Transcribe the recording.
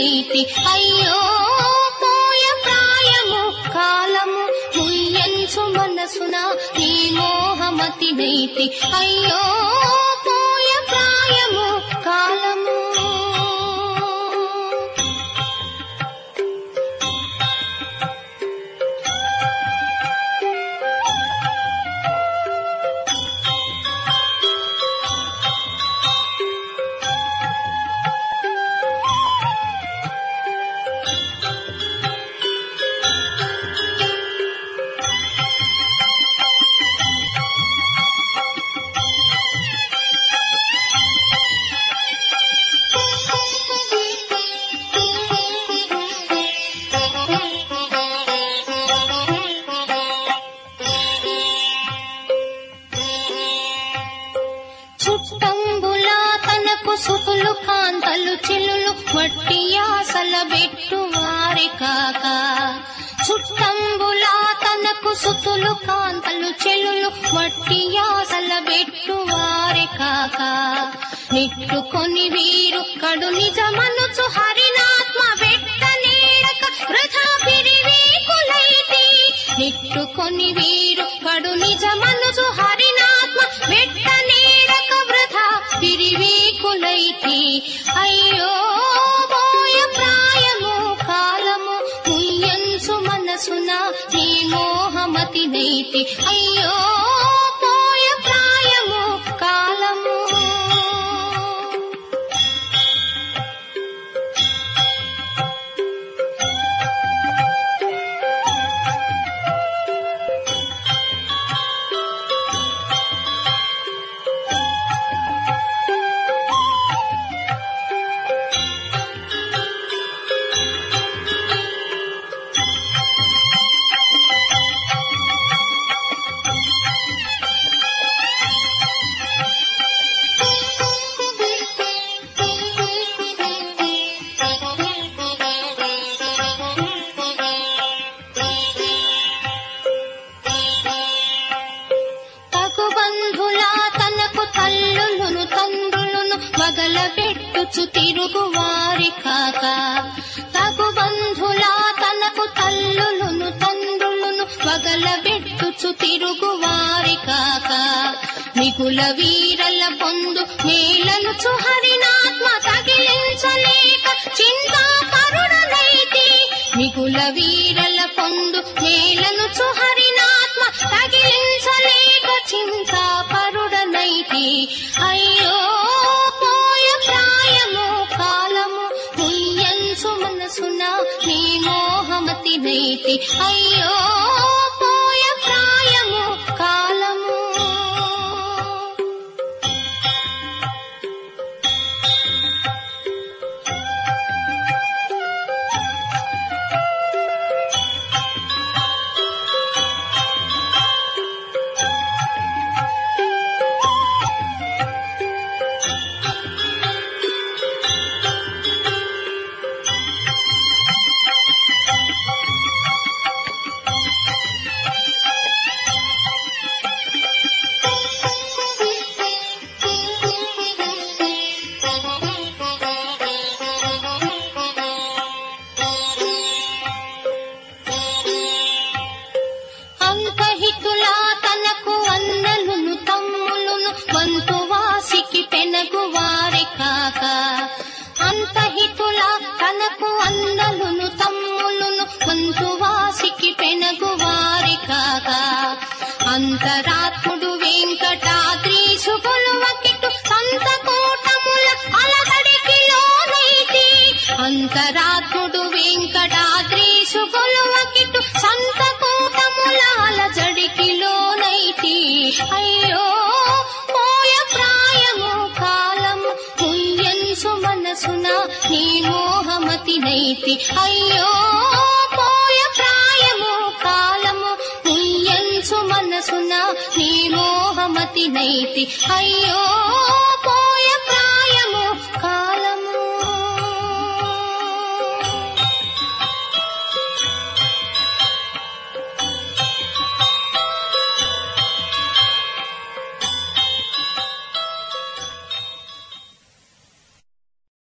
నైతి అయ్యో పోయ ప్రాయము కాలము ముయ్యంచు మనసున నీ మోహమతి నైతి అయ్యో పోయ ప్రాయము కాలము చుట్టంబులా తనకు సుకులు కాంతలు చిల్లులు మట్టి ఆసల బెట్టు వారి కాక చుట్టంబులా తనకు సుతులు కాంతలు చెల్లులు మట్టి ఆసల బెట్టు వారి కాక నిట్టుకొని వీరు కడు నిజమనుచు హరినాత్మ వెట్ట నేరక వృధా పిరివీకులైతి నిట్టుకొని వీరు కడు నిజమనుచు హరినాత్మ వెట్ట నేరక వృధా పిరివీకులైతి అయ్యో పోయ ప్రాయము కాలము ముయ్యంచు మనసున నీ మోహమతి నైతి అయ్యో పోయ ప్రాయము కాలము తగుబంధులా తనకు తల్లులను తండ్రులను వగలబెట్టుచు తిరుగు వారి కాక తగుబంధులా తనకు తల్లులను తండ్రులను వగలబెట్టుచు తిరుగు వారి కాక మిగుల వీరల పొందు మేలను చుహరినాత్మ తగిలించలేక చింతా కరుణనైతి మిగుల వీరల పొందు మేలను చుహరినాత్మ తగిలించలేక చింతా పరుడనైతి అయ్యో పోయ ప్రాయము కాలము ముయ్యంచు మనసున నీ మోహమతి నైతి అయ్యో పోయ ప్రాయము కాలము అంతహితులా తనకు అన్నలును తమ్ములును వంతువాసికి పెనగు వారి కాక అంతహితులా తనకు అన్నలును తమ్ములును వంతువాసికి పెనగు వారి కాక అంతరాత్ముడు వెంకటాద్రీసు కొలువకిటు సంత కూటముల అలహడికి లోనైతి అంతరాత్ముడు వెంకటాద్రీసు కొలువకిటు సంత కూటముల అలజడికి లోనైతి అయ్యో పోయ ప్రాయము కాలము పుణ్యంసు మనసున నీ మోహమతి నైతి అయ్యో పోయ ప్రాయము కాలము పుణ్యంసు మనసున నీ మోహమతి నైతి అయ్యో